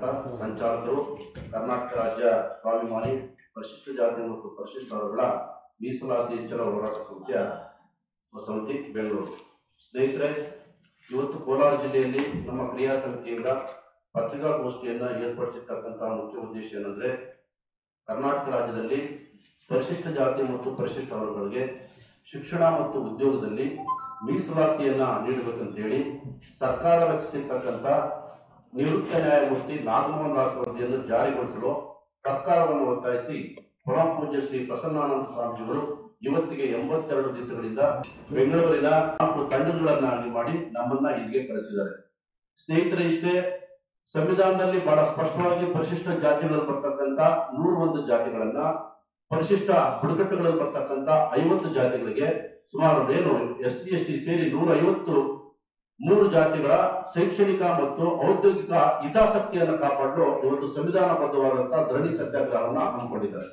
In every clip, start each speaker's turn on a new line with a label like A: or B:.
A: ಸಂಚಾಲಕರು ಕರ್ನಾಟಕ ರಾಜ್ಯ ಸ್ವಾಭಿಮಾನಿ ಪರಿಶಿಷ್ಟ ಜಾತಿ ಮತ್ತು ಪರಿಶಿಷ್ಟ ವರ್ಗಗಳ ಮೀಸಲಾತಿ ಹೆಚ್ಚಳ ಹೋರಾಟ ಸಮಿತಿಯ ಸಮಿತಿ ಬೆಂಗಳೂರು ಸ್ನೇಹಿತರೆ ಇವತ್ತು ಕೋಲಾರ ಜಿಲ್ಲೆಯಲ್ಲಿ ನಮ್ಮ ಕ್ರಿಯಾ ಸಮಿತಿಯಿಂದ ಪತ್ರಿಕಾಗೋಷ್ಠಿಯನ್ನ ಏರ್ಪಡಿಸಿರ್ತಕ್ಕಂತಹ ಮುಖ್ಯ ಉದ್ದೇಶ ಏನಂದ್ರೆ ಕರ್ನಾಟಕ ರಾಜ್ಯದಲ್ಲಿ ಪರಿಶಿಷ್ಟ ಜಾತಿ ಮತ್ತು ಪರಿಶಿಷ್ಟ ವರ್ಗಗಳಿಗೆ ಶಿಕ್ಷಣ ಮತ್ತು ಉದ್ಯೋಗದಲ್ಲಿ ಮೀಸಲಾತಿಯನ್ನ ನೀಡಬೇಕಂತೇಳಿ ಸರ್ಕಾರ ರಚಿಸಿರ್ತಕ್ಕಂಥ ನಿವೃತ್ತ ನ್ಯಾಯಮೂರ್ತಿ ನಾಗಮೋಹನ್ ದಾಸ್ ವರದಿಯನ್ನು ಜಾರಿಗೊಳಿಸಲು ಸರ್ಕಾರವನ್ನು ಒತ್ತಾಯಿಸಿ ಪರಮ ಪೂಜ್ಯ ಶ್ರೀ ಪ್ರಸನ್ನಾನಂದ ಸ್ವಾಮೀಜಿಗಳು ಇವತ್ತಿಗೆ ಎಂಬತ್ತೆರಡು ದಿವಸಗಳಿಂದ ಬೆಂಗಳೂರಿನ ನಾಲ್ಕು ತಂಡಗಳನ್ನಾಗಿ ಮಾಡಿ ನಮ್ಮನ್ನ ಇಲ್ಲಿಗೆ ಕಳಿಸಿದ್ದಾರೆ ಸ್ನೇಹಿತರೆ ಇಷ್ಟೇ ಸಂವಿಧಾನದಲ್ಲಿ ಬಹಳ ಸ್ಪಷ್ಟವಾಗಿ ಪರಿಶಿಷ್ಟ ಜಾತಿಗಳಲ್ಲಿ ಬರ್ತಕ್ಕಂಥ ನೂರ ಒಂದು ಜಾತಿಗಳನ್ನ ಪರಿಶಿಷ್ಟ ಬುಡಕಟ್ಟುಗಳಲ್ಲಿ ಬರ್ತಕ್ಕಂಥ ಐವತ್ತು ಜಾತಿಗಳಿಗೆ ಸುಮಾರು ಏನು ಎಸ್ ಸಿ ಎಸ್ ಟಿ ಸೇರಿ ನೂರ ಐವತ್ತು ಮೂರು ಜಾತಿಗಳ ಶೈಕ್ಷಣಿಕ ಮತ್ತು ಔದ್ಯೋಗಿಕ ಹಿತಾಸಕ್ತಿಯನ್ನು ಕಾಪಾಡಲು ಇವತ್ತು ಸಂವಿಧಾನಬದ್ಧವಾದಂತಹ ಧರಣಿ ಸತ್ಯಾಗ್ರಹವನ್ನ ಹಮ್ಮಿಕೊಂಡಿದ್ದಾರೆ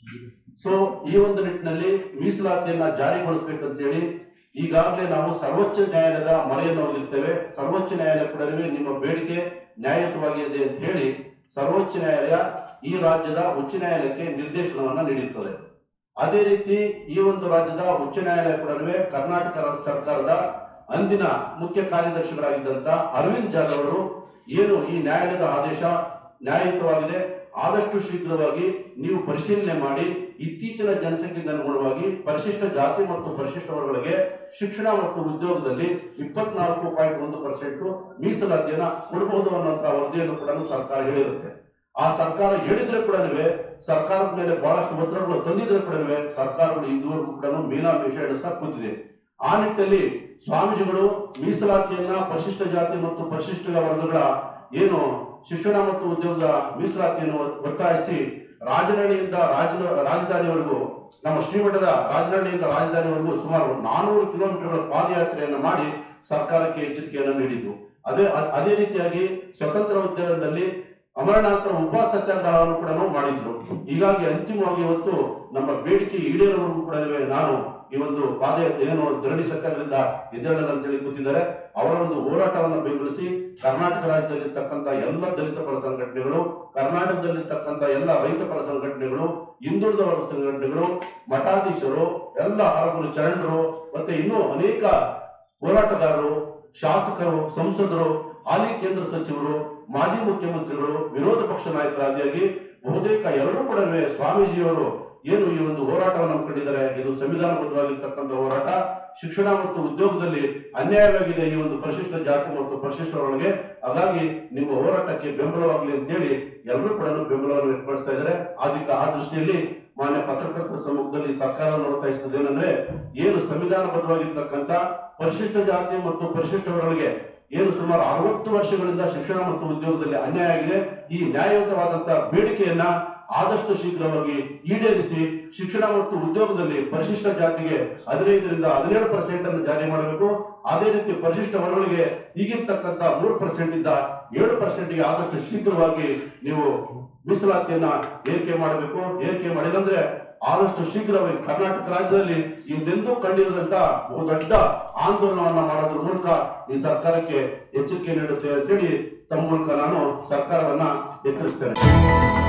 A: ಸೊ ಈ ಒಂದು ನಿಟ್ಟಿನಲ್ಲಿ ಮೀಸಲಾತಿಯನ್ನ ಜಾರಿಗೊಳಿಸಬೇಕಂತೇಳಿ ಈಗಾಗಲೇ ನಾವು ಸರ್ವೋಚ್ಚ ನ್ಯಾಯಾಲಯದ ಮೊರೆಯನ್ನು ಹೋಗಿರ್ತೇವೆ ಸರ್ವೋಚ್ಚ ನ್ಯಾಯಾಲಯ ಕೂಡ ನಿಮ್ಮ ಬೇಡಿಕೆ ನ್ಯಾಯಯುತವಾಗಿದೆ ಅಂತ ಹೇಳಿ ಸರ್ವೋಚ್ಚ ನ್ಯಾಯಾಲಯ ಈ ರಾಜ್ಯದ ಉಚ್ಚ ನ್ಯಾಯಾಲಯಕ್ಕೆ ನಿರ್ದೇಶನವನ್ನ ನೀಡಿರುತ್ತದೆ ಅದೇ ರೀತಿ ಈ ಒಂದು ರಾಜ್ಯದ ಉಚ್ಚ ನ್ಯಾಯಾಲಯ ಕೂಡ ಕರ್ನಾಟಕ ರಾಜ್ಯ ಸರ್ಕಾರದ ಅಂದಿನ ಮುಖ್ಯ ಕಾರ್ಯದರ್ಶಿಗಳಾಗಿದ್ದಂತ ಅರವಿಂದ್ ಜಾಧವ್ ಅವರು ಏನು ಈ ನ್ಯಾಯಾಲಯದ ಆದೇಶ ನ್ಯಾಯಯುತವಾಗಿದೆ ಆದಷ್ಟು ಶೀಘ್ರವಾಗಿ ನೀವು ಪರಿಶೀಲನೆ ಮಾಡಿ ಇತ್ತೀಚಿನ ಜನಸಂಖ್ಯೆಗೆ ಅನುಗುಣವಾಗಿ ಪರಿಶಿಷ್ಟ ಜಾತಿ ಮತ್ತು ಪರಿಶಿಷ್ಟ ವರ್ಗಗಳಿಗೆ ಶಿಕ್ಷಣ ಮತ್ತು ಉದ್ಯೋಗದಲ್ಲಿ ಇಪ್ಪತ್ನಾಲ್ಕು ಪಾಯಿಂಟ್ ಒಂದು ಪರ್ಸೆಂಟ್ ಮೀಸಲಾತಿಯನ್ನ ಕೊಡಬಹುದು ಅನ್ನುವಂತಹ ವರದಿಯನ್ನು ಕೂಡ ಸರ್ಕಾರ ಹೇಳಿರುತ್ತೆ ಆ ಸರ್ಕಾರ ಹೇಳಿದ್ರೆ ಕೂಡ ಸರ್ಕಾರದ ಮೇಲೆ ಬಹಳಷ್ಟು ಒತ್ತಡಗಳು ತಂದಿದ್ರೆ ಕೂಡ ಸರ್ಕಾರಗಳು ಇದುವರೆಗೂ ಕೂಡ ಮೀನಾಮೇಷ ಎಣಿಸ್ತಾ ಕೂತಿದೆ ಆ ನಿಟ್ಟಿನಲ್ಲಿ ಸ್ವಾಮೀಜಿಗಳು ಮೀಸಲಾತಿಯನ್ನ ಪರಿಶಿಷ್ಟ ಜಾತಿ ಮತ್ತು ಪರಿಶಿಷ್ಟ ವರ್ಗಗಳ ಏನು ಶಿಕ್ಷಣ ಮತ್ತು ಉದ್ಯೋಗದ ಮೀಸಲಾತಿಯನ್ನು ಒತ್ತಾಯಿಸಿ ರಾಜನಹಳ್ಳಿಯಿಂದ ರಾಜ ರಾಜಧಾನಿವರೆಗೂ ನಮ್ಮ ಶ್ರೀಮಠದ ರಾಜನಹಳ್ಳಿಯಿಂದ ರಾಜಧಾನಿವರೆಗೂ ಸುಮಾರು ನಾನೂರು ಕಿಲೋಮೀಟರ್ಗಳ ಪಾದಯಾತ್ರೆಯನ್ನು ಮಾಡಿ ಸರ್ಕಾರಕ್ಕೆ ಎಚ್ಚರಿಕೆಯನ್ನು ನೀಡಿದ್ದು ಅದೇ ಅ- ಅದೇ ರೀತಿಯಾಗಿ ಸ್ವತಂತ್ರ ಉದ್ಯಾನದಲ್ಲಿ ಅಮರನಾಥರ ಉಪವಾಸ ಸತ್ಯಾಗ್ರಹವನ್ನು ಕೂಡ ಮಾಡಿದ್ರು ಹೀಗಾಗಿ ಅಂತಿಮವಾಗಿ ಇವತ್ತು ನಮ್ಮ ಬೇಡಿಕೆ ಈಡೇರುವವರೆಗೂ ಕೂಡ ನಾನು ಈ ಒಂದು ಪಾದಯಾತ್ರೆ ಏನು ಧರಣಿ ಸತ್ಯಾಗ್ರಹದಿಂದ ಎದ್ದೇಳಲ್ಲ ಅಂತ ಹೇಳಿ ಕೂತಿದ್ದಾರೆ ಅವರ ಒಂದು ಹೋರಾಟವನ್ನು ಬೆಂಬಲಿಸಿ ಕರ್ನಾಟಕ ರಾಜ್ಯದಲ್ಲಿರ್ತಕ್ಕಂಥ ಎಲ್ಲ ದಲಿತ ಪರ ಸಂಘಟನೆಗಳು ಕರ್ನಾಟಕದಲ್ಲಿರ್ತಕ್ಕಂಥ ಎಲ್ಲ ರೈತ ಪರ ಸಂಘಟನೆಗಳು ಹಿಂದುಳಿದ ವರ್ಗ ಸಂಘಟನೆಗಳು ಮಠಾಧೀಶರು ಎಲ್ಲ ಹರಗುರು ಚರಣರು ಮತ್ತೆ ಇನ್ನೂ ಅನೇಕ ಹೋರಾಟಗಾರರು ಶಾಸಕರು ಸಂಸದರು ಹಾಲಿ ಕೇಂದ್ರ ಸಚಿವರು ಮಾಜಿ ಮುಖ್ಯಮಂತ್ರಿಗಳು ವಿರೋಧ ಪಕ್ಷ ನಾಯಕರಾದಿಯಾಗಿ ಬಹುತೇಕ ಎಲ್ಲರೂ ಕೂಡ ಸ್ವಾಮೀಜಿಯವರು ಏನು ಈ ಒಂದು ಹೋರಾಟವನ್ನು ಹಮ್ಮಿಕೊಂಡಿದ್ದಾರೆ ಇದು ಸಂವಿಧಾನಬದ್ಧವಾಗಿರ್ತಕ್ಕಂಥ ಹೋರಾಟ ಶಿಕ್ಷಣ ಮತ್ತು ಉದ್ಯೋಗದಲ್ಲಿ ಅನ್ಯಾಯವಾಗಿದೆ ಈ ಒಂದು ಪರಿಶಿಷ್ಟ ಜಾತಿ ಮತ್ತು ಪರಿಶಿಷ್ಟರೊಳಗೆ ಹಾಗಾಗಿ ನಿಮ್ಮ ಹೋರಾಟಕ್ಕೆ ಬೆಂಬಲವಾಗಲಿ ಅಂತೇಳಿ ಎಲ್ಲರೂ ಕೂಡ ಬೆಂಬಲವನ್ನು ವ್ಯಕ್ತಪಡಿಸ್ತಾ ಇದ್ದಾರೆ ಅದಕ್ಕೆ ಆ ದೃಷ್ಟಿಯಲ್ಲಿ ಮಾನ್ಯ ಪತ್ರಕರ್ತರ ಸಮ್ಮುಖದಲ್ಲಿ ಸರ್ಕಾರವನ್ನು ಒತ್ತಾಯಿಸುತ್ತದೆ ಏನಂದ್ರೆ ಏನು ಸಂವಿಧಾನಬದ್ಧವಾಗಿರ್ತಕ್ಕಂಥ ಪರಿಶಿಷ್ಟ ಜಾತಿ ಮತ್ತು ಪರಿಶಿಷ್ಟ ವರ್ಗಗಳಿಗೆ ಏನು ಸುಮಾರು ಅರವತ್ತು ವರ್ಷಗಳಿಂದ ಶಿಕ್ಷಣ ಮತ್ತು ಉದ್ಯೋಗದಲ್ಲಿ ಅನ್ಯಾಯ ಆಗಿದೆ ಈ ನ್ಯಾಯಯುತವಾದಂತಹ ಬೇಡಿಕೆಯನ್ನ ಆದಷ್ಟು ಶೀಘ್ರವಾಗಿ ಈಡೇರಿಸಿ ಶಿಕ್ಷಣ ಮತ್ತು ಉದ್ಯೋಗದಲ್ಲಿ ಪರಿಶಿಷ್ಟ ಜಾತಿಗೆ ಹದಿನೈದರಿಂದ ಹದಿನೇಳು ಪರ್ಸೆಂಟ್ ಅನ್ನು ಜಾರಿ ಮಾಡಬೇಕು ಅದೇ ರೀತಿ ಪರಿಶಿಷ್ಟ ವರ್ಗಗಳಿಗೆ ಈಗಿರ್ತಕ್ಕಂಥ ಮೂರು ಪರ್ಸೆಂಟ್ ಇಂದ ಏಳು ಪರ್ಸೆಂಟ್ಗೆ ಆದಷ್ಟು ಶೀಘ್ರವಾಗಿ ನೀವು ಮೀಸಲಾತಿಯನ್ನ ಏರಿಕೆ ಮಾಡಬೇಕು ಏರಿಕೆ ಮಾಡಿಲ್ಲಂದ್ರೆ ಆದಷ್ಟು ಶೀಘ್ರವಾಗಿ ಕರ್ನಾಟಕ ರಾಜ್ಯದಲ್ಲಿ ಹಿಂದೆಂದೂ ಕಂಡಿರದಂತ ಬಹು ದೊಡ್ಡ ಆಂದೋಲನವನ್ನ ಮಾಡೋದ್ರ ಮೂಲಕ ಈ ಸರ್ಕಾರಕ್ಕೆ ಎಚ್ಚರಿಕೆ ನೀಡುತ್ತೆ ಅಂತೇಳಿ ತಮ್ಮ ಮೂಲಕ ನಾನು ಸರ್ಕಾರವನ್ನ ಎಚ್ಚರಿಸ್ತೇನೆ